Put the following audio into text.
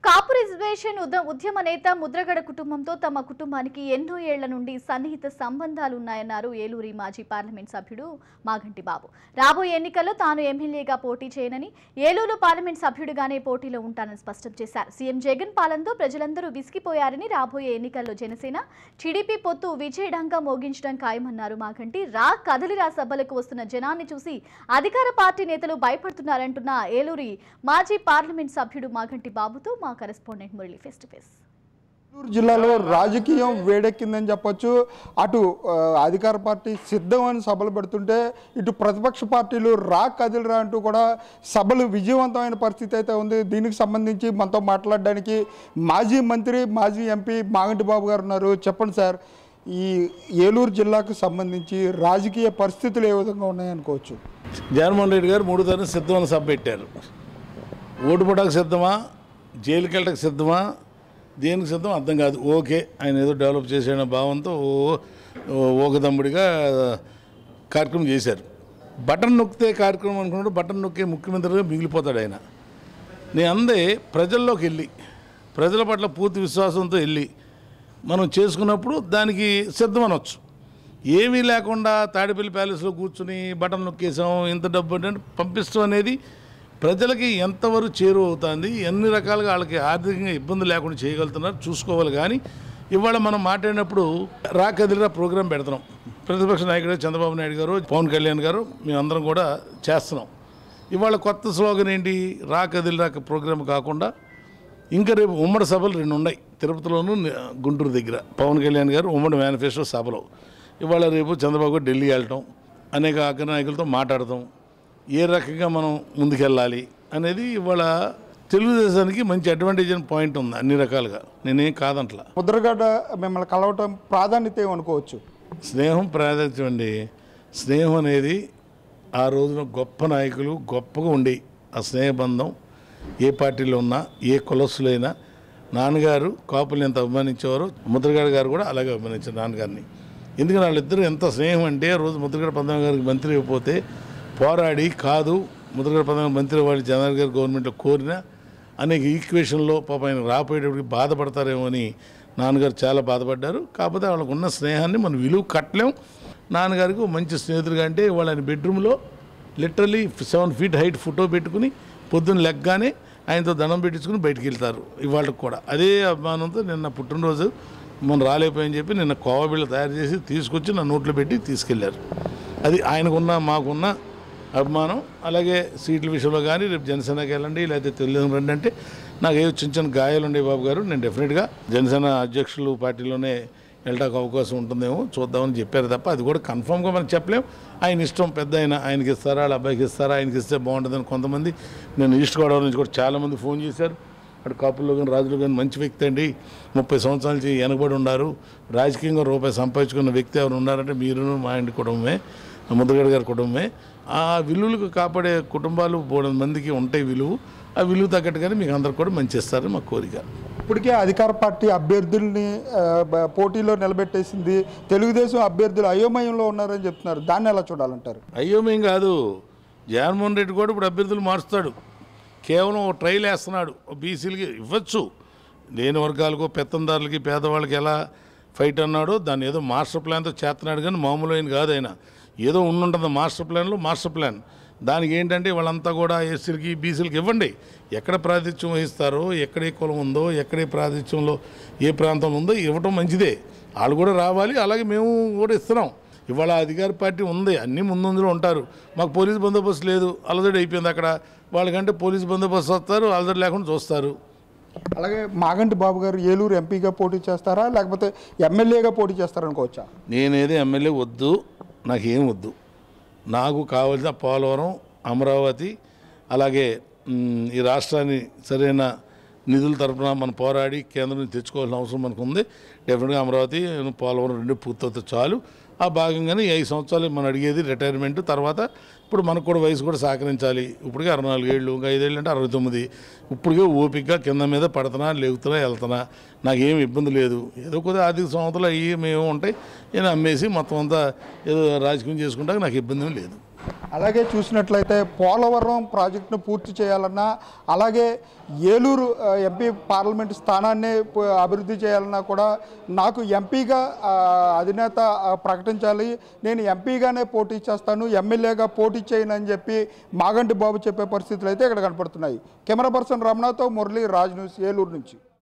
కాపు reservation ఉద- ఉద్యమ నేత ముద్రగడ కుటుంబంతో తమ కుటుంబానికి ఎన్నో ఏళ్ల నుండి సన్నిహిత సంబంధాలున్నాయన్నారు ఏలూరి మాజీ పార్లమెంట్ సభ్యుడు మాగంటి బాబు రాబోయే ఎన్నికల్లో తాను ఎమ్మెల్యేగా పోటీ చేయనని ఏలూరు పార్లమెంట్ సభ్యుడిగానే పోటీలో ఉంటానని స్పష్టం చేశారు సీఎం జగన్ పాలనతో ప్రజలందరూ విసిగిపోయారని రాబోయే ఎన్నికల్లో జనసేన టీడీపీ పొత్తు విజయడంగా మోగించడం ఖాయమన్నారు మాగంటి రా కదలిరా సభలకు వస్తున్న జనాన్ని చూసి అధికార పార్టీ నేతలు భయపడుతున్నారంటున్న ఏలూరి మాజీ పార్లమెంట్ సభ్యుడు మాగంటి బాబుతో మా correspondent Murali face to face Chittoor జిల్లాలో రాజకీయం వేడెక్కిందని చెప్పొచ్చు అటు ఆ, అధికార పార్టీ సిద్ధం అని సభలు పెడుతుంటే ఇటు ప్రతిపక్ష పార్టీలు రా కదిలిరా అంటూ కూడా సభలు విజయవంతమైన పరిస్థితి అయితే ఉంది దీనికి సంబంధించి మనతో మాట్లాడడానికి మాజీ మంత్రి మాజీ ఎంపీ మాగంటి బాబు గారు ఉన్నారు చెప్పండి సార్ ఈ ఏలూరు జిల్లాకు సంబంధించి రాజకీయ పరిస్థితులు ఏ విధంగా ఉన్నాయనుకోవచ్చు జగన్మోహన్ రెడ్డి గారు మూడు తరం సిద్ధమని సభ పెట్టారు ఓటుపడకు సిద్ధమా జైలుకి వెళ్ళటకు సిద్ధమా దేనికి సిద్ధం అర్థం కాదు ఓకే ఆయన ఏదో డెవలప్ చేసిన భావంతో ఓ ఓకదమ్ముడిగా కార్యక్రమం చేశారు బటన్ నొక్కితే కార్యక్రమం అనుకున్నాడు బటన్ నొక్కే ముఖ్యమంత్రిగా మిగిలిపోతాడు ఆయన నేను అందే ప్రజల్లోకి వెళ్ళి ప్రజల పట్ల పూర్తి విశ్వాసంతో వెళ్ళి మనం చేసుకున్నప్పుడు దానికి సిద్ధం అనొచ్చు ఏమీ లేకుండా తాడిపల్లి ప్యాలెస్లో కూర్చుని బటన్ నొక్కేసాం ఇంత డబ్బు అంటే పంపిస్తాం అనేది ప్రజలకి ఎంతవరకు చేరువ అవుతుంది ఎన్ని రకాలుగా వాళ్ళకి ఆర్థికంగా ఇబ్బంది లేకుండా చేయగలుగుతున్నారు చూసుకోవాలి కానీ ఇవాళ మనం మాట్లాడినప్పుడు రా కదిలిరా ప్రోగ్రాం పెడుతున్నాం ప్రతిపక్ష నాయకుడు చంద్రబాబు నాయుడు గారు పవన్ కళ్యాణ్ గారు మేమందరం కూడా చేస్తున్నాం ఇవాళ కొత్త స్లోగన్ ఏంటి రా కదిలిరా ప్రోగ్రాం కాకుండా ఇంకా రేపు ఉమ్మడి సభలు రెండు ఉన్నాయి తిరుపతిలోను ని- గుంటూరు దగ్గర పవన్ కళ్యాణ్ గారు ఉమ్మడి మేనిఫెస్టో సభలో ఇవాళ రేపు చంద్రబాబు గారు ఢిల్లీ వెళ్ళటం అనేక అగ్ర నాయకులతో మాట్లాడటం ఏ రకంగా మనం ముందుకెళ్ళాలి అనేది ఇవాళ తెలుగుదేశానికి మంచి అడ్వాంటేజ్ అని పాయింట్ ఉంది అన్ని రకాలుగా నేనేం కాదంట్లా ముద్రగడ్డ మిమ్మల్ని కలవటం ప్రాధాన్యత ఏమనుకోవచ్చు స్నేహం ప్రాధాన్యత అండి స్నేహం అనేది ఆ రోజున గొప్ప నాయకులు గొప్పగా ఉండి ఆ స్నేహబంధం ఏ పార్టీలో ఉన్నా ఏ కులస్తులైనా నాన్నగారు కాపుల్ని ఎంత అభిమానించేవారో ముద్రగడ గారు కూడా అలాగే అభిమానించారు నాన్నగారిని ఎందుకంటే వాళ్ళిద్దరూ ఎంత స్నేహం అంటే ఆ రోజు ముద్రగడ పద్మనాభ గారికి మంత్రి అయిపోతే పోరాడి కాదు ముద్రగడ పద్మనాభ మంత్రి వాడి జగన్ గారు గవర్నమెంట్లో కోరినా అనేక ఈక్వేషన్లో పాప ఆయన రాపోయేటప్పటికి బాధపడతారేమో అని నాన్నగారు చాలా బాధపడ్డారు కాకపోతే వాళ్ళకు ఉన్న స్నేహాన్ని మనం విలువ కట్టలేం నాన్నగారికి ఒక మంచి స్నేహితుడిగా అంటే వాళ్ళ ఆయన బెడ్రూమ్లో literally seven feet height photo పెట్టుకుని పొద్దున్న లెగ్గానే ఆయనతో దండం పెట్టించుకుని బయటికి వెళ్తారు ఇవాళకి కూడా అదే అభిమానంతో నిన్న పుట్టినరోజు మనం రాలేకపోయని చెప్పి నిన్న కోవబిళ్ళ తయారు చేసి తీసుకొచ్చి నా నోట్లో పెట్టి తీసుకెళ్లారు అది ఆయనకున్న మాకున్న అభిమానం అలాగే సీట్ల విషయంలో కానీ రేపు జనసేనకి వెళ్ళండి లేకపోతే తెలుగుదేశం రండి అంటే నాకు ఏవో చిన్న చిన్న గాయాలు ఉండే బాబు గారు నేను డెఫినెట్గా జనసేన అధ్యక్షులు పార్టీలోనే వెళ్ళడానికి అవకాశం ఉంటుందేమో చూద్దామని చెప్పారు తప్ప అది కూడా కన్ఫామ్గా మనం చెప్పలేం ఆయన ఇష్టం పెద్ద ఆయన ఆయనకి ఇస్తారా వాళ్ళ అబ్బాయికి ఇస్తారా ఆయనకి ఇస్తే బాగుంటుందని కొంతమంది నేను ఈస్ట్ గోదావరి నుంచి కూడా చాలామంది ఫోన్ చేశారు అటు కాపుల్లో కానీ రాజులు కానీ మంచి వ్యక్తి అండి ముప్పై సంవత్సరాల నుంచి వెనకబడి ఉన్నారు రాజకీయంగా రూపాయి సంపాదించుకున్న వ్యక్తి ఎవరు ఉన్నారంటే మీరు మా ఇంటి కుటుంబమే ముద్రగడ గారి కుటుంబమే ఆ విలువలకు కాపాడే కుటుంబాలు బోడు మందికి ఉంటాయి విలువ ఆ విలువ తగ్గట్టుగానే మీకు అందరు కూడా మంచి ఇస్తారని మా కోరిక ఇప్పటికే అధికార పార్టీ అభ్యర్థుల్ని ఆ, బ- పోటీలో నిలబెట్టేసింది తెలుగుదేశం అభ్యర్థులు అయోమయంలో ఉన్నారని చెప్తున్నారు దాన్ని ఎలా చూడాలంటారు అయ్యో మేం కాదు జగన్మోహన్ రెడ్డి కూడా ఇప్పుడు అభ్యర్థులు మారుస్తాడు కేవలం ఒక ట్రైల్ వేస్తున్నాడు బీసీలకి ఇవ్వచ్చు లేని వర్గాలకు పెత్తందారులకి పేదవాళ్ళకి ఎలా ఫైట్ అన్నాడో దాన్ని ఏదో మాస్టర్ ప్లాన్తో చేస్తున్నాడు కానీ మామూలు అయిన కాదు ఆయన ఏదో ఉండుంటుంది మాస్టర్ ప్లాన్లో మాస్టర్ ప్లాన్ దానికి ఏంటంటే వాళ్ళంతా కూడా ఎస్సీలకి బీసీలకి ఇవ్వండి ఎక్కడ ప్రాతిథ్యం వహిస్తారో ఎక్కడ ఏ కులం ఉందో ఎక్కడ ఏ ప్రాతిథ్యంలో ఏ ప్రాంతంలో ఉందో ఇవ్వటం మంచిదే వాళ్ళు కూడా రావాలి అలాగే మేము కూడా ఇస్తున్నాం ఇవాళ అధికార పార్టీ ఉంది అన్నీ ముందులో ఉంటారు మాకు పోలీస్ బందోబస్తు లేదు అలజడి అయిపోయింది అక్కడ వాళ్ళకంటే పోలీస్ బందోబస్తు వస్తారు అలజడి లేకుండా చూస్తారు అలాగే మాగంటి బాబు గారు ఏలూరు ఎంపీగా పోటీ చేస్తారా లేకపోతే ఎమ్మెల్యేగా పోటీ చేస్తారనుకోవచ్చా నేనేదో ఎమ్మెల్యే వద్దు నాకేం వద్దు నాకు కావాల్సిన పోలవరం అమరావతి అలాగే మ్, ఈ రాష్ట్రాన్ని సరైన నిధుల తరపున మనం పోరాడి కేంద్రం నుంచి తెచ్చుకోవాల్సిన అవసరం మనకు ఉంది డెఫినెట్గా అమరావతి పోలవరం రెండు పూర్తవుతే చాలు ఆ భాగంగానే ఈ ఐదు సంవత్సరాలు మనం అడిగేది రిటైర్మెంట్ తర్వాత ఇప్పుడు మనకు కూడా వయసు కూడా సహకరించాలి ఇప్పటికే అరవై నాలుగు ఏళ్ళు ఇంకా ఐదేళ్ళు అంటే అరవై తొమ్మిది ఇప్పటికే ఓపికగా కింద మీద పడుతున్నా లేగుతున్నా వెళ్తున్నా నాకేం ఇబ్బంది లేదు ఏదో కొద్దిగా ఆర్థిక సంవత్సరాలు అయ్యి మేము ఉంటాయి నేను అమ్మేసి మొత్తం అంతా ఏదో రాజకీయం చేసుకుంటాక నాకు ఇబ్బంది ఏం లేదు అలాగే చూసినట్లయితే పోలవరం ప్రాజెక్టును పూర్తి చేయాలన్నా అలాగే ఏలూరు ఆ, ఎంపీ పార్లమెంట్ స్థానాన్ని ప- అభివృద్ధి చేయాలన్నా కూడా నాకు ఎంపీగా ఆ, అధినేత ఆ, ప్రకటించాలి నేను ఎంపీగానే పోటీ చేస్తాను ఎమ్మెల్యేగా పోటీ చేయను అని చెప్పి మాగంటి బాబు చెప్పే పరిస్థితులు అయితే ఇక్కడ కనపడుతున్నాయి కెమెరా పర్సన్ రమణతో మురళి రాజ్ న్యూస్ ఏలూరు నుంచి